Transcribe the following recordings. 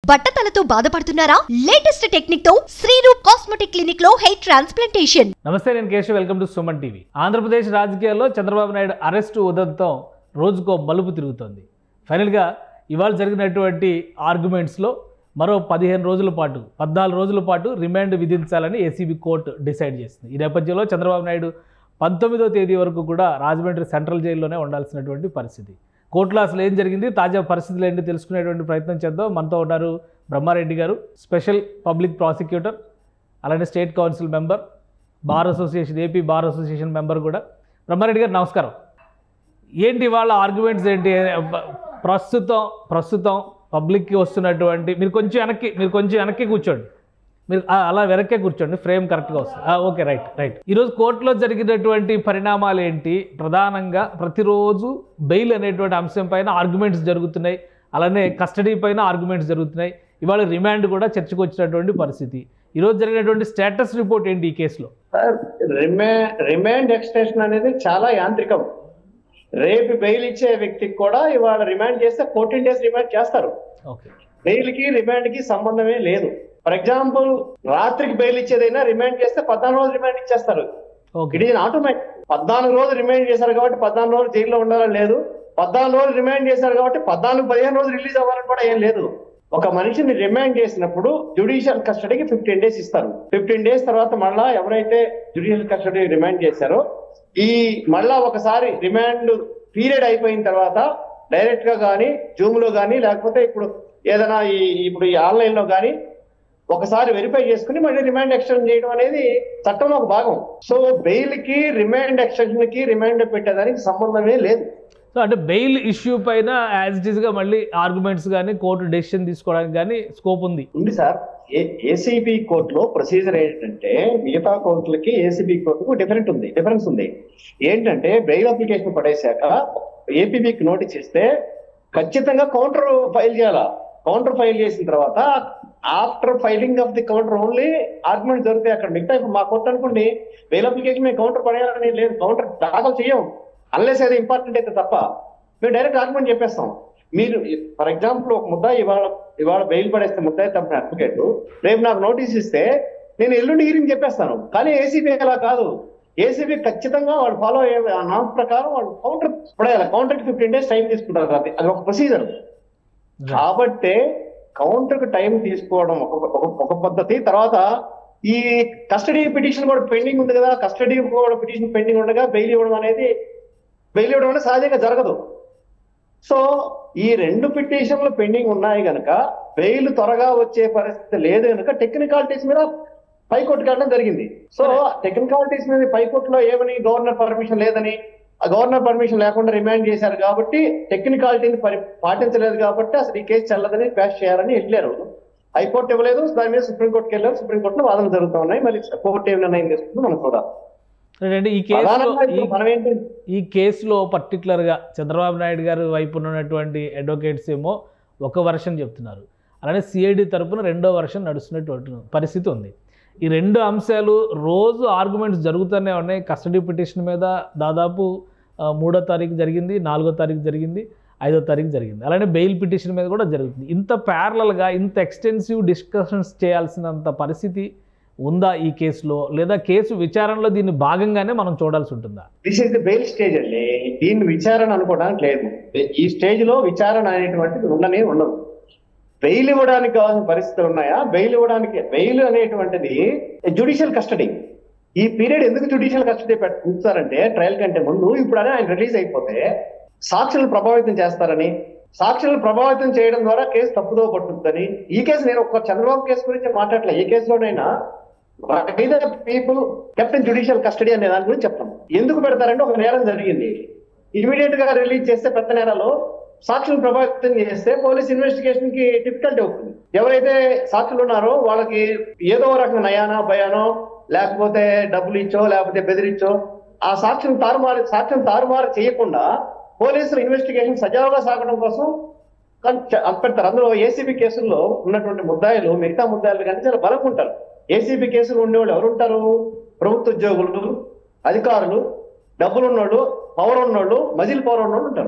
బట్టతలతో బాధపడుతున్నారా latest technique తో Sriroop cosmetic clinic లో హెయిర్ ట్రాన్స్ప్లాంటేషన్ నమస్తే నేను Keshav welcome to Suman TV Andhra Pradesh రాజకీయాల్లో చంద్రబాబు నాయుడు అరెస్టు ఉదంతం రోజుకో మలుపు తిరుగుతోంది ఫైనల్గా ఇవాళ జరిగినటువంటి ఆర్గ్యుమెంట్స్లో మరో పదిహేను రోజుల పాటు పద్నాలుగు రోజుల పాటు రిమాండ్ విధించాలని ఏసీబీ కోర్టు డిసైడ్ చేసింది ఈ నేపథ్యంలో చంద్రబాబు నాయుడు పంతొమ్మిదో తేదీ వరకు కూడా రాజమండ్రి సెంట్రల్ జైల్లోనే ఉండాల్సినటువంటి పరిస్థితి కోర్టులో అసలు ఏం జరిగింది తాజా పరిస్థితులు ఏంటి తెలుసుకునేటువంటి ప్రయత్నం చేద్దాం మనతో ఉన్నారు Brahma Reddy garu special public prosecutor అలానే state council member bar association AP bar association member కూడా బ్రహ్మారెడ్డి గారు నమస్కారం ఏంటి వాళ్ళ ఆర్గ్యుమెంట్స్ ఏంటి బ- ప్రస్తుతం ప్రస్తుతం పబ్లిక్కి వస్తున్నటువంటి మీరు కొంచెం వెనక్కి మీరు కొంచెం వెనక్కి కూర్చోండి మీరు ఆ, అలా వెనక్కే కూర్చోండి ఫ్రేమ్ కరెక్ట్గా వస్తుంది ఆ, ఓకే రైట్ రైట్ ఈరోజు కోర్టులో జరిగినటువంటి పరిణామాలు ఏంటి ప్రధానంగా ప్రతిరోజు బెయిల్ అనేటువంటి అంశం పైన ఆర్గ్యుమెంట్స్ జరుగుతున్నాయి అలానే కస్టడీ పైన ఆర్గ్యుమెంట్స్ జరుగుతున్నాయి ఇవాళ రిమాండ్ కూడా చర్చకు వచ్చినటువంటి పరిస్థితి ఈరోజు జరిగినటువంటి స్టేటస్ రిపోర్ట్ ఏంటి ఈ కేసులో సార్ రిమా రిమాండ్ ఎక్స్టెన్షన్ అనేది చాలా యాంత్రికం రేపు బెయిల్ ఇచ్చే వ్యక్తికి కూడా ఇవాళ రిమాండ్ చేస్తే ఫోర్టీన్ డేస్ రిమాండ్ చేస్తారు ఓకే బెయిల్ కి రిమాండ్ కి సంబంధమే లేదు ఫర్ ఎగ్జాంపుల్ రాత్రికి బెయిల్ ఇచ్చేదైనా రిమాండ్ చేస్తే పద్నాలుగు రోజులు రిమాండ్ ఇచ్చేస్తారు ఓకే ఇట్ ఈజ్ ఆటోమేటిక్ పద్నాలుగు రోజులు రిమాండ్ చేశారు కాబట్టి పద్నాలుగు రోజులు జైల్లో ఉండాలని లేదు పద్నాలుగు రోజులు రిమాండ్ చేశారు కాబట్టి పద్నాలుగు పదిహేను రోజులు రిలీజ్ అవ్వాలని కూడా ఏం లేదు ఒక మనిషిని రిమాండ్ చేసినప్పుడు జుడిషియల్ కస్టడీకి ఫిఫ్టీన్ డేస్ ఇస్తారు ఫిఫ్టీన్ డేస్ తర్వాత మళ్ళా ఎవరైతే జుడిషియల్ కస్టడీ రిమాండ్ చేశారో ఈ మళ్ళా ఒకసారి రిమాండ్ పీరియడ్ అయిపోయిన తర్వాత డైరెక్ట్ గా కానీ జూమ్ లో కానీ లేకపోతే ఇప్పుడు ఏదైనా ఈ ఇప్పుడు ఈ ఆన్లైన్ లో కానీ ఒకసారి వెరిఫై చేసుకుని మళ్ళీ రిమాండ్ ఎక్స్టెండ్ చేయడం అనేది చట్టంలో ఒక భాగం సో బెయిల్ కి రిమాండ్ ఎక్స్టెన్షన్ కి రిమాండ్ పెట్టేదానికి సంబంధమే లేదు సో అంటే బెయిల్ ఇష్యూ పైన యాజ్ ఇట్ ఈస్గా మళ్ళీ ఆర్గ్యుమెంట్స్ కానీ కోర్టు డెసిషన్ తీసుకోవడానికి కానీ స్కోప్ ఉంది ఉంది సార్ ఏసీబీ కోర్టులో ప్రొసీజర్ ఏంటంటే మిగతా కోర్టులకి ఏసీబీ కోర్టుకు డిఫరెంట్ ఉంది డిఫరెన్స్ ఉంది ఏంటంటే బెయిల్ అప్లికేషన్ పడేశాక ఏపీబీకి నోటీస్ ఇస్తే ఖచ్చితంగా కౌంటర్ ఫైల్ చేయాలా కౌంటర్ ఫైల్ చేసిన తర్వాత after filing of the counter only argument జరుగుతాయి అక్కడ మిగతా ఇప్పుడు మా కోర్టు అనుకోండి బెయిల్ అప్లికేషన్ మేము కౌంటర్ పడేయాలని లేదు కౌంటర్ దాఖలు చేయం అన్లెస్ అది ఇంపార్టెంట్ అయితే తప్ప మేము డైరెక్ట్ ఆర్గ్యుమెంట్ చెప్పేస్తాం మీరు ఫర్ ఎగ్జాంపుల్ ఒక ముద్ద ఇవాళ ఇవాళ బెయిల్ పడేస్తే ముద్ద తప్పని అడ్వకేట్ రేపు నాకు నోటీస్ ఇస్తే నేను ఎల్లుండి హీరింగ్ చెప్పేస్తాను కానీ ఏసీబీ అలా కాదు ఏసీబీ ఖచ్చితంగా వాళ్ళు ఫాలో అయ్యే ఆ నామ్స్ ప్రకారం వాళ్ళు కౌంటర్ పడేయాలి కౌంటర్ ఫిఫ్టీన్ డేస్ టైం తీసుకుంటారు అది అది ఒక ప్రొసీజర్ కాబట్టి కౌంటర్ కు టైం తీసుకోవడం ఒక ఒక- ఒక పద్ధతి తర్వాత ఈ కస్టడీ పిటిషన్ కూడా పెండింగ్ ఉంది కదా కస్టడీ కూడా పిటిషన్ పెండింగ్ ఉండగా బెయిల్ ఇవ్వడం అనేది బెయిల్ ఇవ్వడం అనేది సహజంగా జరగదు సో ఈ రెండు పిటిషన్లు పెండింగ్ ఉన్నాయి గనక బెయిల్ త్వరగా వచ్చే పరిస్థితి లేదు గనక టెక్నికాలిటీస్ మీద పైకోర్టుకి వెళ్ళడం జరిగింది సో టెక్నికాలిటీస్ మీద పైకోర్టులో ఏమని గవర్నర్ పర్మిషన్ లేదని ఆ గవర్నర్ పర్మిషన్ లేకుండా రిమాండ్ చేశారు కాబట్టి టెక్నికాలిటీని పరి పాటించలేదు కాబట్టి అసలు ఈ కేసు చెల్లదని ప్యాష్ చేయాలని వెళ్ళారు హైకోర్టు ఇవ్వలేదు దాని మీద సుప్రీంకోర్టుకి వెళ్ళారు సుప్రీంకోర్టులో వాదనలు జరుగుతూ ఉన్నాయి మరి కోర్టు ఏం నిర్ణయం తీసుకుంటుందో మనం చూడాలి అంటే ఈ కేసులో ప్రధానంగా ఈ ఇప్పుడు మనం ఏంటి ఈ కేసులో పర్టికులర్గా చంద్రబాబు నాయుడు గారు వైపు ఉన్నటువంటి అడ్వకేట్స్ ఏమో ఒక వర్షన్ చెప్తున్నారు అలానే సిఐడి తరపున రెండో వర్షన్ నడుస్తున్నటువంటి పరిస్థితి ఉంది ఈ రెండు అంశాలు రోజు ఆర్గ్యుమెంట్స్ జరుగుతూనే ఉన్నాయి కస్టడీ పిటిషన్ మీద దాదాపు ఆ, మూడో తారీఖు జరిగింది నాలుగో తారీఖు జరిగింది ఐదో తారీఖు జరిగింది అలానే బెయిల్ పిటిషన్ మీద కూడా జరుగుతుంది ఇంత ప్యారలల్గా ఇంత ఎక్స్టెన్సివ్ డిస్కషన్స్ చేయాల్సినంత పరిస్థితి ఉందా ఈ కేసులో లేదా కేసు విచారణలో దీన్ని భాగంగానే మనం చూడాల్సి ఉంటుందా this is the bail stage అండి దీన్ని విచారణ అనుకోవడానికి లేదు ఈ స్టేజ్ లో విచారణ అనేటువంటిది ఉండనే ఉండదు బెయిల్ ఇవ్వడానికి కావాల్సిన పరిస్థితులు ఉన్నాయా బెయిల్ ఇవ్వడానికి బెయిల్ అనేటువంటిది జుడిషియల్ కస్టడీ ఈ పీరియడ్ ఎందుకు జుడిషియల్ కస్టడీ ఉంచారంటే ట్రయల్ కంటే ముందు ఇప్పుడు అనే ఆయన రిలీజ్ అయిపోతే సాక్షులను ప్రభావితం చేస్తారని సాక్షులను ప్రభావితం చేయడం ద్వారా కేసు తప్పుదో పట్టుద్దని ఈ కేసు నేను ఒక్క చంద్రబాబు కేసు గురించి మాట్లాడలే ఏ కేసులోనైనా పీపుల్ కెప్టెన్ జుడిషియల్ కస్టడీ అనే దాని గురించి చెప్తాం ఎందుకు పెడతారంటే ఒక నేరం జరిగింది ఇమీడియట్ గా రిలీజ్ చేస్తే పెద్ద నేరాలు సాక్షులను ప్రభావితం చేస్తే పోలీస్ ఇన్వెస్టిగేషన్ కి డిఫికల్టీ అవుతుంది ఎవరైతే సాక్షులు ఉన్నారో వాళ్ళకి ఏదో ఒక రకంగా నయానో భయానో లేకపోతే డబ్బులు ఇచ్చో లేకపోతే బెదిరించో ఆ సాక్ష్యం తారుమారు సాక్ష్యం తారుమారు చేయకుండా పోలీసులు ఇన్వెస్టిగేషన్ సజావుగా సాగడం కోసం కానీ చ- పెడతారు అందులో ఏసీబీ కేసుల్లో ఉన్నటువంటి ముద్దాయిలు మిగతా ముద్దాయిలు కానీ చాలా బలంగా ఉంటారు ఏసీబీ కేసులు ఉండేవాళ్ళు ఎవరు ఉంటారు ప్రభుత్వ ఉద్యోగులు అధికారులు డబ్బులు ఉన్నోళ్ళు పవర్ ఉన్నోళ్ళు మజిల్ పవర్ ఉన్నోళ్ళు ఉంటారు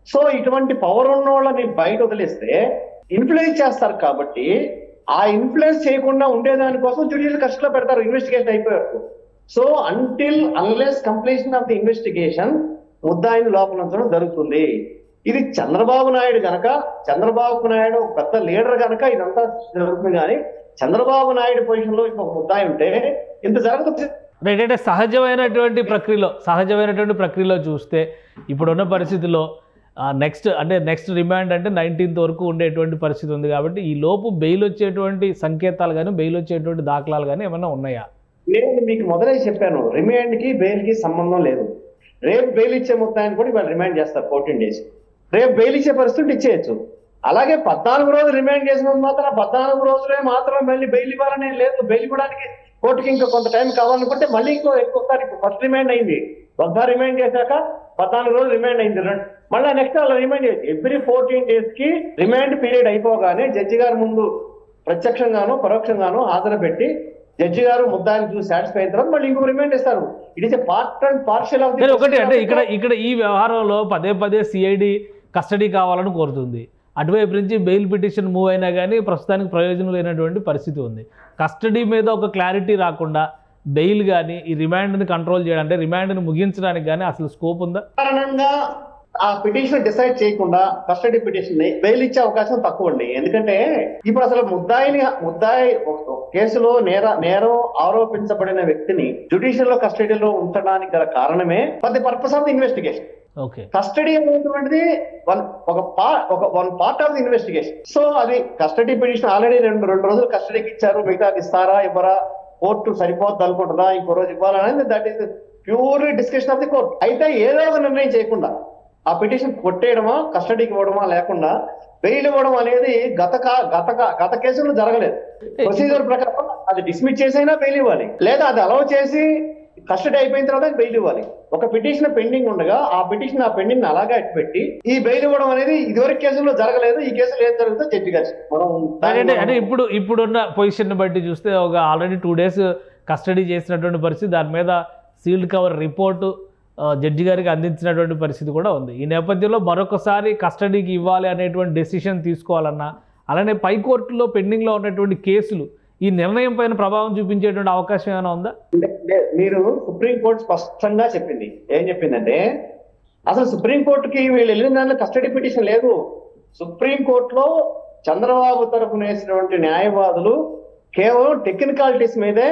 సో ఇటువంటి పవర్ ఉన్న వాళ్ళని బయట వదిలేస్తే ఇన్ఫ్లుయెన్స్ చేస్తారు కాబట్టి ఆ ఇన్ఫ్లుయెన్స్ చేయకుండా ఉండేదానికోసం జ్యుడిషియల్ కస్టడీలో పెడతారు ఇన్వెస్టిగేషన్ అయిపోయారు so until unless completion of the investigation ముద్దాయిని లోపల ఉంచడం జరుగుతుంది ఇది చంద్రబాబు నాయుడు గనక చంద్రబాబు నాయుడు ఒక పెద్ద లీడర్ గనక ఇదంతా జరుగుతుంది కానీ చంద్రబాబు నాయుడు పొజిషన్ లో ఒక ముద్దాయి ఉంటే ఇంత జరగదు రైట్ అంటే సహజమైనటువంటి ప్రక్రియలో సహజమైనటువంటి ప్రక్రియలో చూస్తే ఇప్పుడున్న పరిస్థితిలో నెక్స్ట్ అంటే నెక్స్ట్ రిమాండ్ అంటే నైన్టీన్త్ వరకు ఉండేటువంటి పరిస్థితి ఉంది కాబట్టి ఈ లోపు బెయిల్ వచ్చేటువంటి సంకేతాలు కానీ బెయిల్ వచ్చేటువంటి దాఖలాలు కానీ ఏమైనా ఉన్నాయా నేను మీకు మొదలై చెప్పాను రిమాండ్ కి బెయిల్ కి సంబంధం లేదు రేపు బెయిల్ ఇచ్చే మొత్తాన్ని కూడా వాళ్ళు రిమాండ్ చేస్తారు ఫోర్టీన్ డేస్ రేపు బెయిల్ ఇచ్చే పరిస్థితి ఇచ్చేయచ్చు అలాగే పద్నాలుగు రోజులు రిమాండ్ చేసినందుకు మాత్రం పద్నాలుగు రోజులే మాత్రం మళ్ళీ బెయిల్ ఇవ్వాలని లేదు బెయిల్ ఇవ్వడానికి కోర్టుకి ఇంకా కొంత టైం కావాలనుకుంటే మళ్ళీ ఇంకో ఎక్కువసారి ఫస్ట్ రిమాండ్ అయింది ఒకసారి రిమాండ్ చేశాక పద్నాలుగు రోజులు రిమాండ్ అయింది రెండు మళ్ళీ నెక్స్ట్ అలా రిమాండ్ చేయొచ్చు ఎవ్రీ ఫోర్టీన్ డేస్ కి రిమాండ్ పీరియడ్ అయిపోగానే జడ్జి గారి ముందు ప్రత్యక్షంగాను పరోక్షంగాను హాజరు పెట్టి జడ్జి గారు ముద్దాన్ని చూసి సాటిస్ఫై అయిన తర్వాత మళ్ళీ ఇంకో రిమాండ్ ఇస్తారు it is part and parcel of కానీ ఒకటి అంటే ఇక్కడ ఇక్కడ ఈ వ్యవహారంలో పదే పదే సిఐడి కస్టడీ కావాలని కోరుతుంది అటువైపు నుంచి బెయిల్ పిటిషన్ మూవ్ అయినా కానీ ప్రస్తుతానికి ప్రయోజనం లేనటువంటి పరిస్థితి ఉంది కస్టడీ మీద ఒక క్లారిటీ రాకుండా బెయిల్ కానీ ఈ రిమాండ్ని కంట్రోల్ చేయడం అంటే రిమాండ్ని ముగించడానికి కానీ అసలు స్కోప్ ఉందా కారణంగా ఆ పిటిషన్ డిసైడ్ చేయకుండా కస్టడీ పిటిషన్ ని బెయిల్ ఇచ్చే అవకాశం తక్కువ అండి ఎందుకంటే ఇప్పుడు అసలు ముద్దాయిని ముద్దాయి ఒక- ఒక కేసులో నేర నేరం ఆరోపించబడిన వ్యక్తిని జుడిషియల్ లో కస్టడీలో ఉంచడానికి గల కారణమే for the purpose of the investigation okay custody అనేటువంటిది వన్ ఒక పా ఒక one part of the investigation so అది కస్టడీ పిటిషన్ ఆల్రెడీ రెండు రెండు రోజులు కస్టడీకి ఇచ్చారు మిగతా ఇస్తారా ఇవ్వరా కోర్టు సరిపోద్ది అనుకుంటుందా ఇంకో రోజు ఇవ్వాలనేది that is purely discussion of the court అయితే ఏదో ఒక నిర్ణయం చేయకుండా ఆ పిటిషన్ కొట్టేయడమా కస్టడీకి ఇవ్వడమా లేకుండా బెయిల్ ఇవ్వడం అనేది గత కా- గత కా- గత కేసులో జరగలేదు ప్రొసీజర్ ప్రకారం అది డిస్మిస్ చేసైనా బెయిల్ ఇవ్వాలి లేదా అది అలౌ చేసి కస్టడీ అయిపోయిన తర్వాత బెయిల్ ఇవ్వాలి ఒక పిటిషన్ పెండింగ్ ఉండగా ఆ పిటిషన్ ఆ పెండింగ్ అలాగే పెట్టి ఈ బెయిల్ ఇవ్వడం అనేది ఇదివరకు కేసులో జరగలేదు ఈ కేసులో ఏం జరుగుతుందో జడ్జి గారు మనం దాన్ని అంటే అంటే మనం- ఇప్పుడు ఇప్పుడున్న పొజిషన్ బట్టి చూస్తే ఒక ఆల్రెడీ టూ డేస్ కస్టడీ చేసినటువంటి పరిస్థితి దాని మీద సీల్డ్ కవర్ రిపోర్టు ఆ, జడ్జి గారికి అందించినటువంటి పరిస్థితి కూడా ఉంది ఈ నేపథ్యంలో మరొకసారి కస్టడీకి ఇవ్వాలి అనేటువంటి డెసిషన్ తీసుకోవాలన్నా అలానే పై కోర్టులో పెండింగ్లో ఉన్నటువంటి కేసులు ఈ నిర్ణయం పైన ప్రభావం చూపించేటువంటి అవకాశం ఏమైనా ఉందా లే- లే- మీరు సుప్రీం కోర్టు స్పష్టంగా చెప్పింది ఏం చెప్పిందంటే అసలు సుప్రీం కోర్టుకి వీళ్ళు వెళ్ళిన దాంట్లో కస్టడీ పిటిషన్ లేదు సుప్రీం కోర్టులో చంద్రబాబు తరఫున వేసినటువంటి న్యాయవాదులు కేవలం టెక్నికాలిటీస్ మీదే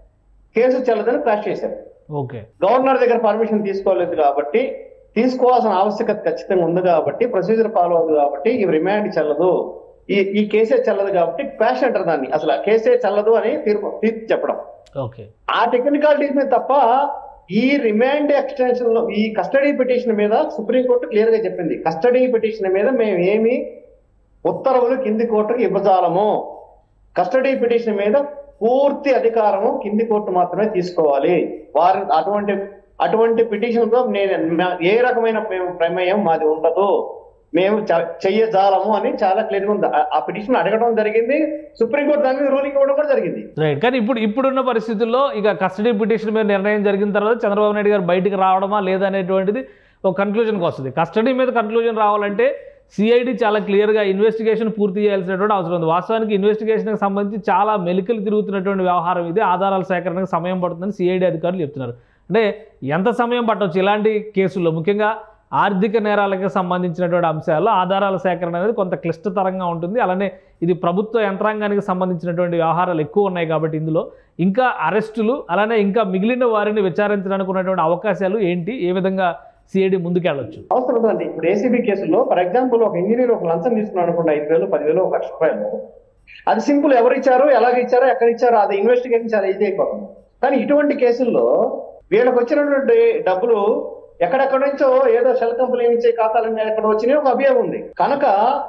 కేసు చెల్లదని క్రాష్ చేశారు ఓకే గవర్నర్ దగ్గర పర్మిషన్ తీసుకోలేదు కాబట్టి తీసుకోవాల్సిన ఆవశ్యకత ఖచ్చితంగా ఉంది కాబట్టి ప్రొసీజర్ ఫాలో అవుతుంది కాబట్టి ఈ రిమాండ్ చెల్లదు ఈ ఈ కేసే చెల్లదు కాబట్టి క్వాష్ అంటారు దాన్ని అసలు ఆ కేసే చెల్లదు అని తీర్పు తీర్పు చెప్పడం ఓకే ఆ టెక్నికాలిటీస్ మీద తప్ప ఈ రిమాండ్ ఎక్స్టెన్షన్ లో ఈ కస్టడీ పిటిషన్ మీద సుప్రీంకోర్టు క్లియర్ గా చెప్పింది కస్టడీ పిటిషన్ మీద మేము ఏమి ఉత్తర్వులు కింది కోర్టుకు ఇవ్వజాలము కస్టడీ పిటిషన్ మీద పూర్తి అధికారము కింది కోర్టు మాత్రమే తీసుకోవాలి వారి అటువంటి అటువంటి పిటిషన్ తో నేను నా- ఏ రకమైన మేము ప్రమేయం మాది ఉండదు మేము చ- చెయ్యజాలము అని చాలా క్లియర్ గా ఉంది ఆ- ఆ పిటిషన్ అడగడం జరిగింది సుప్రీంకోర్టు దాని మీద రూలింగ్ ఇవ్వడం కూడా జరిగింది రైట్ కానీ ఇప్పుడు ఇప్పుడున్న పరిస్థితుల్లో ఇక కస్టడీ పిటిషన్ మీద నిర్ణయం జరిగిన తర్వాత చంద్రబాబు నాయుడు గారు బయటికి రావడమా లేదా అనేటువంటిది ఒక కన్క్లూజన్కి వస్తుంది కస్టడీ మీద కన్క్లూజన్ రావాలంటే సిఐడి చాలా క్లియర్గా ఇన్వెస్టిగేషన్ పూర్తి చేయాల్సినటువంటి అవసరం ఉంది వాస్తవానికి ఇన్వెస్టిగేషన్కి సంబంధించి చాలా మెలికలు తిరుగుతున్నటువంటి వ్యవహారం ఇది ఆధారాల సేకరణకు సమయం పడుతుందని సిఐడి అధికారులు చెప్తున్నారు అంటే ఎంత సమయం పట్టవచ్చు ఇలాంటి కేసుల్లో ముఖ్యంగా ఆర్థిక నేరాలకు సంబంధించినటువంటి అంశాల్లో ఆధారాల సేకరణ అనేది కొంత క్లిష్టతరంగా ఉంటుంది అలానే ఇది ప్రభుత్వ యంత్రాంగానికి సంబంధించినటువంటి వ్యవహారాలు ఎక్కువ ఉన్నాయి కాబట్టి ఇందులో ఇంకా అరెస్టులు అలానే ఇంకా మిగిలిన వారిని విచారించడానికి ఉన్నటువంటి అవకాశాలు ఏంటి ఏ విధంగా సిఐడి ముందుకెళ్ళొచ్చు అవసరం ఉందండి ఇప్పుడు ఏసీబీ కేసులో ఫర్ ఎగ్జాంపుల్ ఒక ఇంజనీర్ ఒక లంచం తీసుకున్నాడు అనుకోండి ఐదు వేలు పదివేలు ఒక లక్ష రూపాయలు అది సింపుల్ ఎవరు ఇచ్చారు ఎలాగ ఇచ్చారో ఎక్కడ ఇచ్చారో అది ఇన్వెస్టిగేషన్ చాలా ఈజీ అయిపోతుంది కానీ ఇటువంటి కేసుల్లో వీళ్ళకి వచ్చినటువంటి డబ్బులు ఎక్కడెక్కడ నుంచో ఏదో షెల్ కంపెనీ నుంచి ఖాతాలు ఎక్కడ వచ్చినాయో ఒక అభియోగం ఉంది కనుక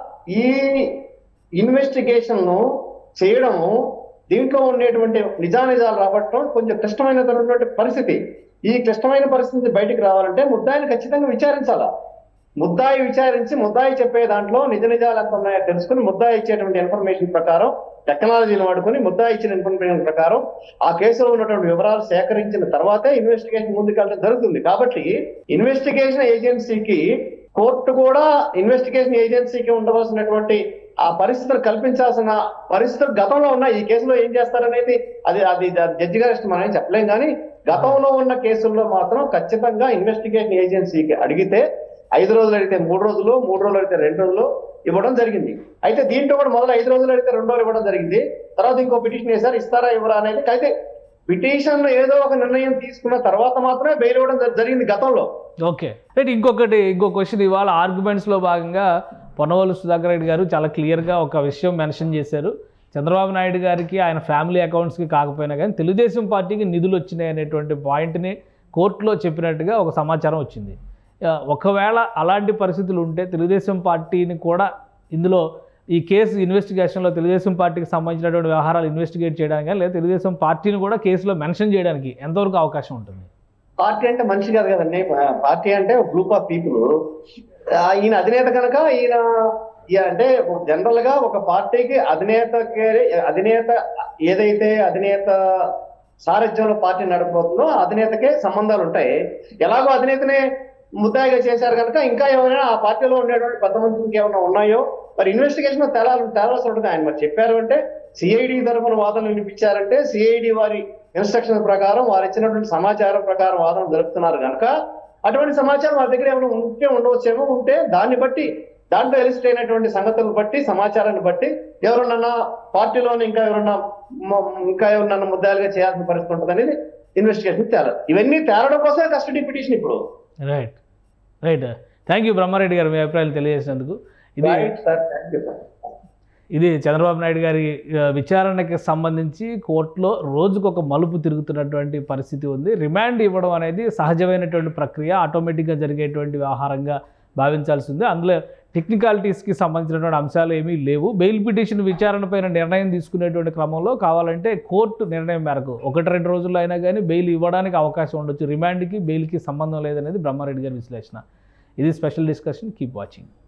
ఈ ఇన్వెస్టిగేషన్ ను చేయడము దీంట్లో ఉండేటువంటి నిజానిజాలు రాబట్టడం కొంచెం క్లిష్టమైనటువంటి పరిస్థితి ఈ క్లిష్టమైన పరిస్థితి బయటికి రావాలంటే ముద్దాయిని ఖచ్చితంగా విచారించాలా ముద్దాయి విచారించి ముద్దాయి చెప్పే దాంట్లో నిజ నిజాలు ఎంత ఉన్నాయో తెలుసుకుని ముద్దాయి ఇచ్చేటువంటి ఇన్ఫర్మేషన్ ప్రకారం టెక్నాలజీని వాడుకొని ముద్దాయి ఇచ్చిన ఇన్ఫర్మేషన్ ప్రకారం ఆ కేసులో ఉన్నటువంటి వివరాలు సేకరించిన తర్వాతే ఇన్వెస్టిగేషన్ ముందుకెళ్ళడం జరుగుతుంది కాబట్టి ఇన్వెస్టిగేషన్ ఏజెన్సీకి కోర్టు కూడా ఇన్వెస్టిగేషన్ ఏజెన్సీకి ఉండవలసినటువంటి ఆ పరిస్థితులు కల్పించాల్సిన పరిస్థితులు గతంలో ఉన్న ఈ కేసులో ఏం చేస్తారనేది అది అది జడ్జి గారి ఇష్టం మనం చెప్పలేం కానీ గతంలో ఉన్న కేసుల్లో మాత్రం ఖచ్చితంగా ఇన్వెస్టిగేషన్ ఏజెన్సీకి అడిగితే ఐదు రోజులు అడిగితే మూడు రోజులు మూడు రోజులు అడిగితే రెండు రోజులు ఇవ్వడం జరిగింది అయితే దీంట్లో కూడా మొదలు ఐదు రోజులు అడిగితే రెండు రోజులు ఇవ్వడం జరిగింది తర్వాత ఇంకో పిటిషన్ వేశారు ఇస్తారా ఇవ్వరా అనేది అయితే పిటిషన్ ఏదో ఒక నిర్ణయం తీసుకున్న తర్వాత మాత్రమే బెయిల్ ఇవ్వడం జరి- జరిగింది గతంలో ఓకే రైట్ ఇంకొకటి ఇంకో క్వశ్చన్ ఇవాళ ఆర్గ్యుమెంట్స్లో భాగంగా పొన్నవోలు సుధాకర్ రెడ్డి గారు చాలా క్లియర్గా ఒక విషయం మెన్షన్ చేశారు చంద్రబాబు నాయుడు గారికి ఆయన ఫ్యామిలీ అకౌంట్స్కి కాకపోయినా కానీ తెలుగుదేశం పార్టీకి నిధులు వచ్చినాయి అనేటువంటి పాయింట్ని కోర్టులో చెప్పినట్టుగా ఒక సమాచారం వచ్చింది ఆ, ఒకవేళ అలాంటి పరిస్థితులు ఉంటే తెలుగుదేశం పార్టీని కూడా ఇందులో ఈ కేసు ఇన్వెస్టిగేషన్లో తెలుగుదేశం పార్టీకి సంబంధించినటువంటి వ్యవహారాలు ఇన్వెస్టిగేట్ చేయడానికి కానీ లేదా తెలుగుదేశం పార్టీని కూడా కేసులో మెన్షన్ చేయడానికి ఎంతవరకు అవకాశం ఉంటుంది పార్టీ అంటే మనిషి కాదు కదండి పార్టీ అంటే గ్రూప్ ఆఫ్ పీపుల్ ఈయన అధినేత కనుక ఈయన ఈయన అంటే జనరల్ గా ఒక పార్టీకి అధినేతకి అధినేత ఏదైతే అధినేత సారథ్యంలో పార్టీ నడపబోతుందో ఆ అధినేతకే సంబంధాలు ఉంటాయి ఎలాగో అధినేతనే ముద్దాయిగా చేశారు కనుక ఇంకా ఏమైనా ఆ పార్టీలో ఉండేటువంటి పెద్ద మందికి ఇంకేమైనా ఉన్నాయో మరి ఇన్వెస్టిగేషన్ తేలాలి తేలాల్సి ఉంటుంది ఆయన మరి చెప్పారు అంటే సిఐడి తరఫున వాదనలు వినిపించారంటే సిఐడి వారి ఇన్స్ట్రక్షన్ ప్రకారం వారు ఇచ్చినటువంటి సమాచారం ప్రకారం వాదన జరుపుతున్నారు కనుక అటువంటి సమాచారం వారి దగ్గర ఏమైనా ఉంటే ఉండవచ్చేమో ఉంటే దాన్ని బట్టి దాంట్లో ఎలిసిట్ అయినటువంటి సంగతులను బట్టి సమాచారాన్ని బట్టి ఎవరన్నా పార్టీలోని ఇంకా ఎవరన్నా మ- ఇంకా ఎవరన్నా ముద్దాలుగా చేయాల్సిన పరిస్థితి ఉంటుంది అనేది ఇన్వెస్టిగేషన్ తేలాలి ఇవన్నీ తేలడం కోసమే కస్టడీ పిటిషన్ ఇప్పుడు right right thank you Brahma Reddy garu మీ అభిప్రాయాలు తెలియజేసినందుకు ఇది right sir thank you sir ఇది చంద్రబాబు నాయుడు గారి ఆ, విచారణకి సంబంధించి కోర్టులో రోజుకు ఒక మలుపు తిరుగుతున్నటువంటి పరిస్థితి ఉంది రిమాండ్ ఇవ్వడం అనేది సహజమైనటువంటి ప్రక్రియ ఆటోమేటిక్గా జరిగేటువంటి వ్యవహారంగా భావించాల్సి ఉంది అందులో టెక్నికాలిటీస్కి సంబంధించినటువంటి అంశాలు ఏమీ లేవు బెయిల్ పిటిషన్ విచారణ పైన నిర్ణయం తీసుకునేటువంటి క్రమంలో కావాలంటే కోర్టు నిర్ణయం మేరకు ఒకటి రెండు రోజుల్లో అయినా కానీ బెయిల్ ఇవ్వడానికి అవకాశం ఉండొచ్చు రిమాండ్కి బెయిల్కి సంబంధం లేదనేది బ్రహ్మారెడ్డి గారి విశ్లేషణ ఇది స్పెషల్ డిస్కషన్ కీప్ వాచింగ్